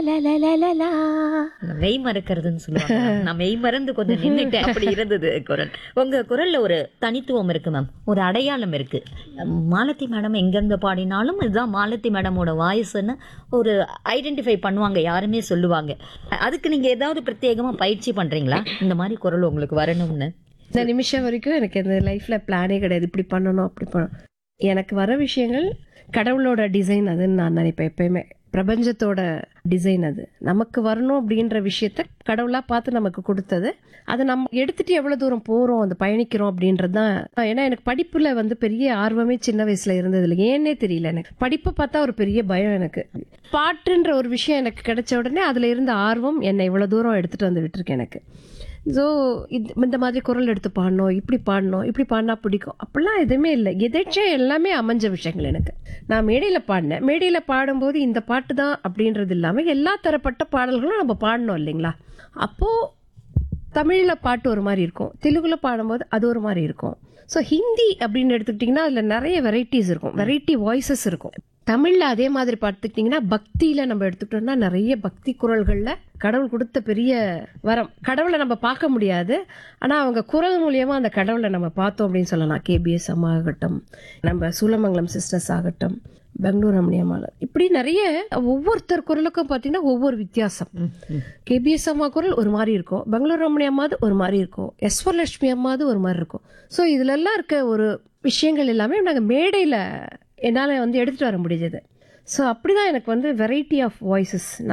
அந்த மெய் மறக்கிறதுன்னு சொல்லுவாங்க நான் மெய் மறந்து கொஞ்சம் நின்னுட்டேன் அப்படி இருந்தது குரல் உங்க குரல்ல ஒரு தனித்துவம் இருக்கு மேம் ஒரு அடையாளம் இருக்கு மாலதி மேடம் எங்கிருந்து பாடினாலும் இதுதான் மாலதி மேடமோட வாய்ஸ்ன்னு ஒரு ஐடென்டிஃபை பண்ணுவாங்க யாருமே சொல்லுவாங்க அதுக்கு நீங்க ஏதாவது பிரத்யேகமா பயிற்சி பண்றீங்களா இந்த மாதிரி குரல் உங்களுக்கு வரணும்னு இந்த நிமிஷம் வரைக்கும் எனக்கு இந்த லைஃப்ல பிளானே கிடையாது இப்படி பண்ணணும் அப்படி பண்ணணும் எனக்கு வர விஷயங்கள் கடவுளோட டிசைன் அதுன்னு நான் நினைப்பேன் எப்பயுமே பிரபஞ்சத்தோட டிசைன் அது நமக்கு வரணும் அப்படின்ற விஷயத்த கடவுளா பார்த்து நமக்கு கொடுத்தது அதை நம்ம எடுத்துட்டு எவ்வளவு தூரம் போறோம் அந்த பயணிக்கிறோம் அப்படின்றது தான் ஏன்னா எனக்கு படிப்புல வந்து பெரிய ஆர்வமே சின்ன வயசுல இருந்தது இல்லை ஏன்னே தெரியல எனக்கு படிப்பை பார்த்தா ஒரு பெரிய பயம் எனக்கு பாட்டுன்ற ஒரு விஷயம் எனக்கு கிடைச்ச உடனே அதுல இருந்த ஆர்வம் என்னை இவ்வளவு தூரம் எடுத்துட்டு வந்து விட்டுருக்கு எனக்கு ஸோ இது இந்த மாதிரி குரல் எடுத்து பாடணும் இப்படி பாடணும் இப்படி பாடினா பிடிக்கும் அப்படிலாம் எதுவுமே இல்லை எதாச்சும் எல்லாமே அமைஞ்ச விஷயங்கள் எனக்கு நான் மேடையில் பாடினேன் மேடையில் பாடும்போது இந்த பாட்டு தான் அப்படின்றது இல்லாமல் எல்லா தரப்பட்ட பாடல்களும் நம்ம பாடணும் இல்லைங்களா அப்போது தமிழில் பாட்டு ஒரு மாதிரி இருக்கும் தெலுங்குல பாடும்போது அது ஒரு மாதிரி இருக்கும் ஸோ ஹிந்தி அப்படின்னு எடுத்துக்கிட்டிங்கன்னா அதில் நிறைய வெரைட்டிஸ் இருக்கும் வெரைட்டி வாய்ஸஸ் இருக்கும் தமிழில் அதே மாதிரி பார்த்துக்கிட்டிங்கன்னா பக்தியில் நம்ம எடுத்துக்கிட்டோம்னா நிறைய பக்தி குரல்களில் கடவுள் கொடுத்த பெரிய வரம் கடவுளை நம்ம பார்க்க முடியாது ஆனால் அவங்க குரல் மூலியமாக அந்த கடவுளை நம்ம பார்த்தோம் அப்படின்னு சொல்லலாம் கேபிஎஸ் அம்மா ஆகட்டும் நம்ம சூலமங்கலம் சிஸ்டர்ஸ் ஆகட்டும் பெங்களூர் ரமணியம்மாள் இப்படி நிறைய ஒவ்வொருத்தர் குரலுக்கும் பார்த்தீங்கன்னா ஒவ்வொரு வித்தியாசம் கேபிஎஸ் அம்மா குரல் ஒரு மாதிரி இருக்கும் பெங்களூர் ரமணி அம்மாது ஒரு மாதிரி இருக்கும் எஸ்வரலட்சுமி அம்மாது ஒரு மாதிரி இருக்கும் ஸோ இதுலெல்லாம் இருக்க ஒரு விஷயங்கள் எல்லாமே நாங்கள் மேடையில் என்னால் வந்து எடுத்துகிட்டு வர முடிஞ்சது ஸோ அப்படி தான் எனக்கு வந்து வெரைட்டி ஆஃப் வாய்ஸஸ்